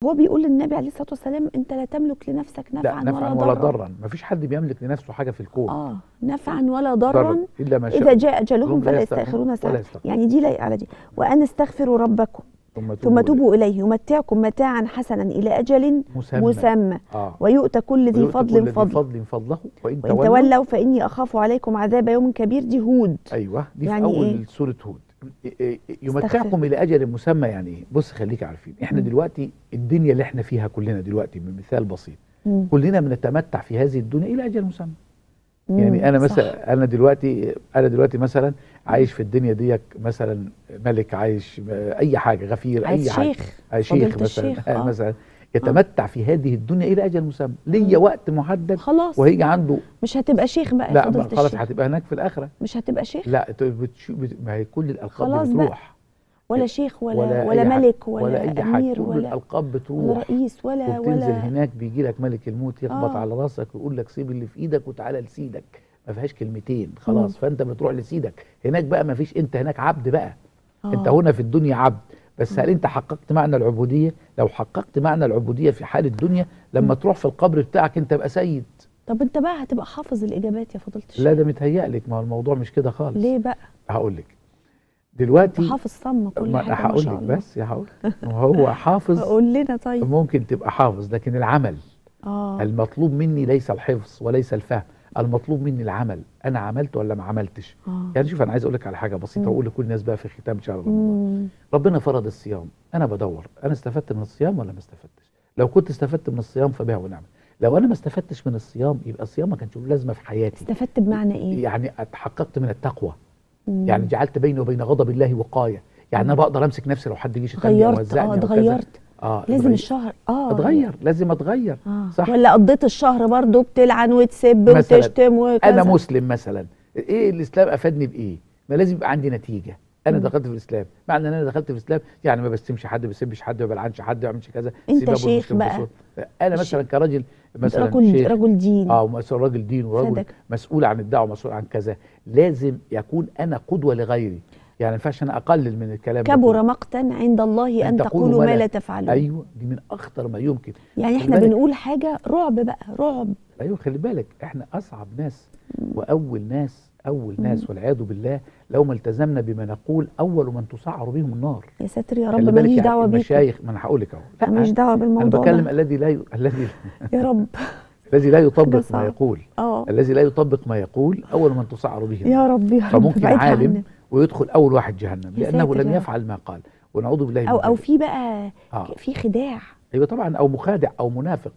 هو بيقول للنبي عليه الصلاه والسلام انت لا تملك لنفسك لا نفعا, نفعا ولا, ولا ضرا ضرا مفيش حد بيملك لنفسه حاجه في الكون اه نفعا ولا ضرا الا ما شاء اذا جاء اجلهم لهم لا فلا يستأخرون يستاخرون ولا ساعه يستقدمون. يعني دي لايقه على دي وان استغفروا ربكم ثم ثم توبوا اليه يمتعكم متاعا حسنا الى اجل مسمى, مسمى اه ويؤتى كل ذي ويؤتي فضل كل ذي فضل فضل فضله وان وان تولوا فاني اخاف عليكم عذاب يوم كبير دي هود ايوه دي يعني في اول إيه؟ سوره هود إيه- إيه- يمتعكم استغفر. الى اجل مسمى يعني ايه بص خليك عارفين احنا مم. دلوقتي الدنيا اللي احنا فيها كلنا دلوقتي بمثال بسيط مم. كلنا بنتمتع في هذه الدنيا الى اجل مسمى مم. يعني انا صح. مثلا انا دلوقتي انا دلوقتي مثلا عايش في الدنيا ديك مثلا ملك عايش اي حاجه غفير عايز اي حاجه شيخ آه، فضيلة شيخ مثلا الشيخ، آه. آه. مثلا يتمتع في هذه الدنيا الى اجل مسمى ليا مم. وقت محدد خلاص وهيجي عنده مش هتبقى شيخ بقى يا لا فضيلة بقى خلاص الشيخ هتبقى هناك في الاخره مش هتبقى شيخ لا ت- بتشو بت- ما هي كل الالقاب خلاص بقى. بتروح ولا شيخ ولا ولا, أي ولا حاجة- ملك ولا, ولا اي حاجه امير كل ولا الالقاب ولا بتروح رئيس ولا وبتنزل ولا هناك بيجي لك ملك الموت يخبط آه. على راسك ويقول لك سيب اللي في ايدك وتعالى لسيدك ما فيهاش كلمتين خلاص مم. فانت بتروح لسيدك هناك بقى ما فيش انت هناك عبد بقى آه. انت هنا في الدنيا عبد بس مم. هل انت حققت معنى العبوديه لو حققت معنى العبوديه في حال الدنيا لما تروح في القبر بتاعك انت بقى سيد طب انت بقى هتبقى حافظ الاجابات يا فضيلة الشيخ لا ده متهيألك ما هو الموضوع مش كده خالص ليه بقى هقول لك دلوقتي حافظ صم كل ما حاجه ما هقول شاء لك الله بس يا هقول هو حافظ قول لنا طيب ممكن تبقى حافظ لكن العمل اه المطلوب مني ليس الحفظ وليس الفهم المطلوب مني العمل انا عملت ولا ما عملتش اه يعني شوف انا عايز اقول لك على حاجه بسيطه مم. واقول لكل الناس بقى في ختام شهر رمضان مم. ربنا فرض الصيام انا بدور انا استفدت من الصيام ولا ما استفدتش لو كنت استفدت من الصيام فبها ونعم لو انا ما استفدتش من الصيام يبقى الصيام ما كانش له لازمه في حياتي استفدت بمعنى ايه يعني اتحققت من التقوى مم. يعني جعلت بيني وبين غضب الله وقايه يعني انا بقدر امسك نفسي لو حد جه شتمني أو غيرت وزعني اه أو كذا. اتغيرت اه لازم اتغير. الشهر اه اتغير لازم اتغير آه. صح. ولا قضيت الشهر برضو بتلعن وتسب مثلاً وتشتم وكذا انا مسلم مثلا ايه الاسلام افادني بايه ما لازم يبقى عندي نتيجه انا مم. دخلت في الاسلام معنى ان انا دخلت في الاسلام يعني ما بسمش حد ما بسبش حد ما بلعنش حد ما بعملش كذا أنت سيب أبو شيخ المسلم بقى. بصوت. انا ش- مثلا كراجل مثلا رجل شيخ رجل دين اه مثلا راجل دين وراجل فادك. مسؤول عن الدعوه مسؤول عن كذا لازم يكون انا قدوه لغيري يعني ما ينفعش انا اقلل من الكلام ده كبر كله. مقتا عند الله ان تقولوا ما لا تفعلون ايوه دي من اخطر ما يمكن يعني خلي احنا بالك. بنقول حاجه رعب بقى رعب ايوه خلي بالك احنا اصعب ناس واول ناس اول ناس والعياذ بالله لو ما التزمنا بما نقول اول من تصعر بهم النار يا ساتر يا رب خلي بالك ماليش يعني دعوه بيكم المشايخ ما انا هقول لك اهو لا ماليش دعوه انا بالموضوع بكلم ده الذي لا ي... الذي يا رب الذي لا يطبق ما صعب. يقول اه الذي لا يطبق ما يقول اول من تصعر به النار يا رب يا رب فممكن ابعدها عالم عننا. ويدخل اول واحد جهنم يا لانه ساتر لم يا يفعل ما قال ونعوذ بالله من او او ذلك. في بقى آه. في خداع ايوه طبعا او مخادع او منافق